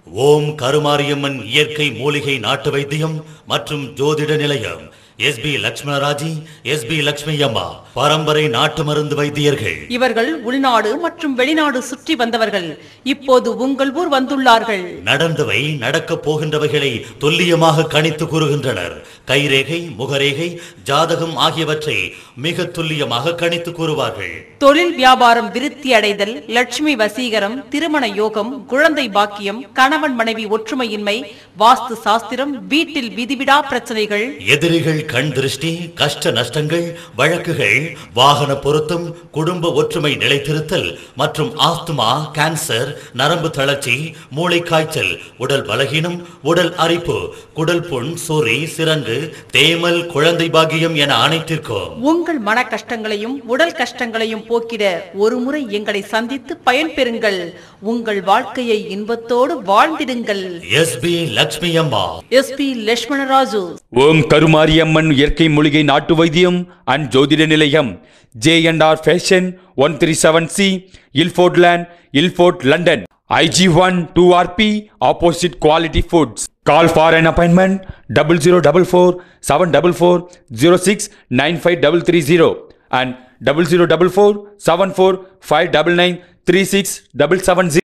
ஓம் கருமாரியம்மன் இயற்கை மூலிகை நாட்டு வைத்தியம் மற்றும் ஜோதிட நிலையம் S P Lakshmanaraji S P Lakshmi Amma பரம்பரை நாட்டு மருந்து வைத்தியர்கள் இவர்கள் உள்நாடு மற்றும் வெளிநாடு சுற்றி வந்தவர்கள் இப்போது உங்கள் ஊர் வந்துள்ளார்கள் நடந்தவை நடக்கப் போகின்றவைகளை துல்லியமாக கணித்து கூறுகின்றனர் கைரேகை முகரேகை ஜாதகம் ஆகியவற்றை மிக துல்லியமாக கணித்து கூறுவார்கள் தொழில் வியாபாரம் விருத்தி அடைதல் லட்சுமி வசீகரம் திருமண யோகம் குழந்தை பாக்கியம் கணவன் மனைவி ஒற்றுமையின்மை வாஸ்து சாஸ்திரம் வீட்டில் விதிவிடா பிரச்சனைகள் எதிரிகள் கண் திருஷ்டி கஷ்ட நஷ்டங்கள் வழக்குகள் வாகன பொருத்தம் குடும்ப ஒற்றுமை நிலைத்திருத்தல் மற்றும் ஆஸ்துமா கேன்சர் நரம்பு தளர்ச்சி மூளை காய்ச்சல் உடல் பலகீனம் உடல் அரிப்பு குடல் புண் சொறி சிரங்கு தேமல் குழந்தை பாக்கியம் என அனைத்திற்கும் உங்கள் மன கஷ்டங்களையும் உடல் கஷ்டங்களையும் போக்கிட ஒருமுறை எங்களை சந்தித்து பயன்பெறுங்கள் உங்கள் வாழ்க்கையை இன்பத்தோடு வாழ்ந்திடுங்கள் S P Lakshmi Amma S P Lakshmanaraju Om Karumariamman இயற்கை மூலிகை நாட்டு வைத்தியம் அண்ட் ஜோதிட நிலையம் J and R fashion one three seven C Ilford lane Ilford London IG one two RP opposite quality foods call for an appointment double zero double four seven double four zero six nine five double three zero and double zero double four seven four five double nine three six double seven zero